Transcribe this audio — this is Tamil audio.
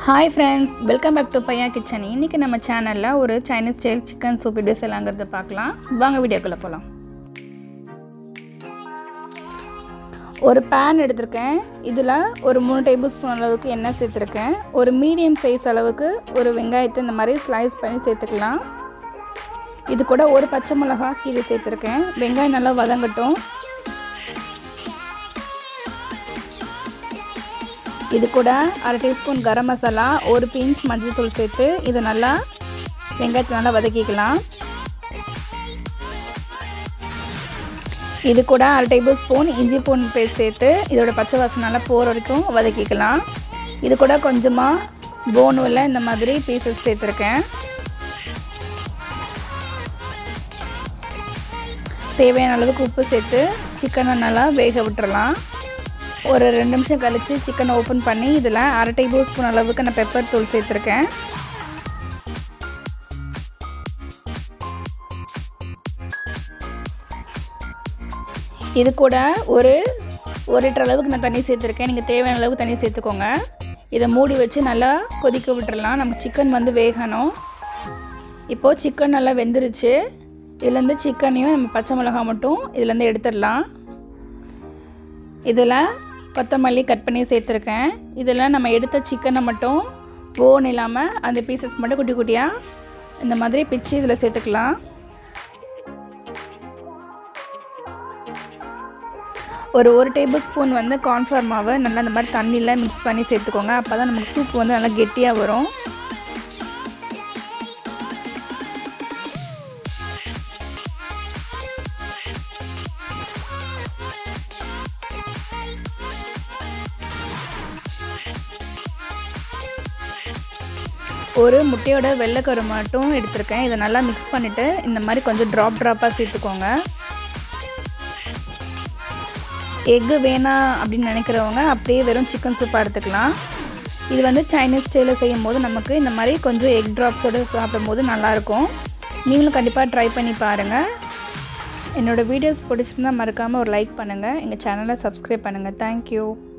hi friends welcome back to Paiya kitchen இன்றைக்கி நம்ம சேனலில் ஒரு சைனீஸ் ஸ்டைல் சிக்கன் சூப் எப்படி செய்யலாங்கிறத பார்க்கலாம் வாங்க வீடியோக்குள்ளே போகலாம் ஒரு பேன் எடுத்திருக்கேன் இதில் ஒரு மூணு டேபிள் ஸ்பூன் அளவுக்கு எண்ணெய் சேர்த்துருக்கேன் ஒரு மீடியம் சைஸ் அளவுக்கு ஒரு வெங்காயத்தை இந்த மாதிரி ஸ்லைஸ் பண்ணி சேர்த்துக்கலாம் இது கூட ஒரு பச்சை மிளகா கீரை சேர்த்துருக்கேன் வெங்காயம் நல்லா வதங்கட்டும் இது கூட அரை டீஸ்பூன் கரம் மசாலா ஒரு பிஞ்ச் மஞ்சள் தூள் சேர்த்து இதை நல்லா வெங்காயத்தை நல்லா வதக்கிக்கலாம் இது கூட அரை டேபிள் ஸ்பூன் இஞ்சி பூண்டு பேஸ்ட் சேர்த்து இதோட பச்சை வாசனை நல்லா போகிற வரைக்கும் வதக்கிக்கலாம் இது கூட கொஞ்சமாக போனுவில் இந்த மாதிரி பீசஸ் சேர்த்துருக்கேன் தேவையான அளவுக்கு உப்பு சேர்த்து சிக்கனை நல்லா வேக விட்டுறலாம் ஒரு ரெண்டு நிமிஷம் கழித்து சிக்கனை ஓப்பன் பண்ணி இதில் அரை டேபிள் ஸ்பூன் அளவுக்கு நான் பெப்பர் தூள் சேர்த்துருக்கேன் இது கூட ஒரு ஒரு லிட்டர் அளவுக்கு நான் தண்ணி சேர்த்துருக்கேன் நீங்கள் தேவையான அளவுக்கு தண்ணி சேர்த்துக்கோங்க இதை மூடி வச்சு நல்லா கொதிக்க விட்டுறலாம் நமக்கு சிக்கன் வந்து வேகணும் இப்போது சிக்கன் நல்லா வெந்துருச்சு இதுலேருந்து சிக்கனையும் நம்ம பச்சை மிளகாய் மட்டும் இதுலேருந்து எடுத்துடலாம் இதில் கொத்தமல்லி கட் பண்ணி சேர்த்துருக்கேன் இதில் நம்ம எடுத்த சிக்கனை மட்டும் போன் இல்லாமல் அந்த பீசஸ் மட்டும் குட்டி குட்டியாக இந்த மாதிரி பிச்சு இதில் சேர்த்துக்கலாம் ஒரு ஒரு டேபிள் ஸ்பூன் வந்து கார்ன்ஃப்ளவர் மாவை நல்லா இந்த மாதிரி தண்ணியில் மிக்ஸ் பண்ணி சேர்த்துக்கோங்க அப்போ தான் நமக்கு சூப் வந்து நல்லா கெட்டியாக வரும் ஒரு முட்டையோட வெள்ளைக்கரு மட்டும் எடுத்திருக்கேன் இதை நல்லா மிக்ஸ் பண்ணிவிட்டு இந்த மாதிரி கொஞ்சம் ட்ராப் ட்ராப்பாக சேர்த்துக்கோங்க எக்கு வேணாம் அப்படின்னு நினைக்கிறவங்க அப்படியே வெறும் சிக்கன் சூப்பாக எடுத்துக்கலாம் இது வந்து சைனீஸ் ஸ்டைலில் செய்யும் போது நமக்கு இந்த மாதிரி கொஞ்சம் எக் ட்ராப்ஸோடு சாப்பிடும் போது நல்லாயிருக்கும் நீங்களும் கண்டிப்பாக ட்ரை பண்ணி பாருங்கள் என்னோடய வீடியோஸ் பிடிச்சிருந்தால் மறக்காமல் ஒரு லைக் பண்ணுங்கள் எங்கள் சேனலை சப்ஸ்கிரைப் பண்ணுங்கள் தேங்க்யூ